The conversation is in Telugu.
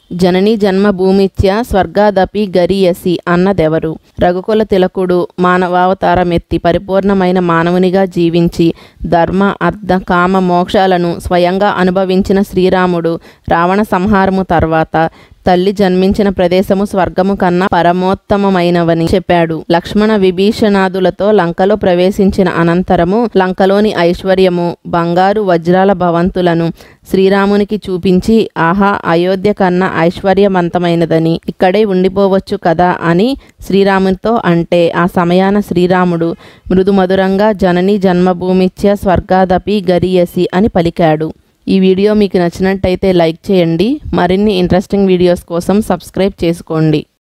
జననీ జన్మభూమిత్య స్వర్గాదపి గరీయసి అన్నదెవరు రఘుకుల తిలకుడు మానవావతారమెత్తి పరిపూర్ణమైన మానవునిగా జీవించి ధర్మ అర్థ కామ మోక్షాలను స్వయంగా అనుభవించిన శ్రీరాముడు రావణ సంహారము తర్వాత తల్లి జన్మించిన ప్రదేశము స్వర్గము కన్నా పరమోత్తమమైనవని చెప్పాడు లక్ష్మణ విభీషణాదులతో లంకలో ప్రవేశించిన అనంతరము లంకలోని ఐశ్వర్యము బంగారు వజ్రాల భవంతులను శ్రీరామునికి చూపించి ఆహా అయోధ్య కన్నా ఐశ్వర్యవంతమైనదని ఇక్కడే ఉండిపోవచ్చు కదా అని శ్రీరామునితో అంటే ఆ సమయాన శ్రీరాముడు మృదుమధురంగా జనని జన్మభూమిత్య స్వర్గాదపి గరియసి అని పలికాడు ఈ వీడియో మీకు నచ్చినట్టయితే లైక్ చేయండి మరిన్ని ఇంట్రెస్టింగ్ వీడియోస్ కోసం సబ్స్క్రైబ్ చేసుకోండి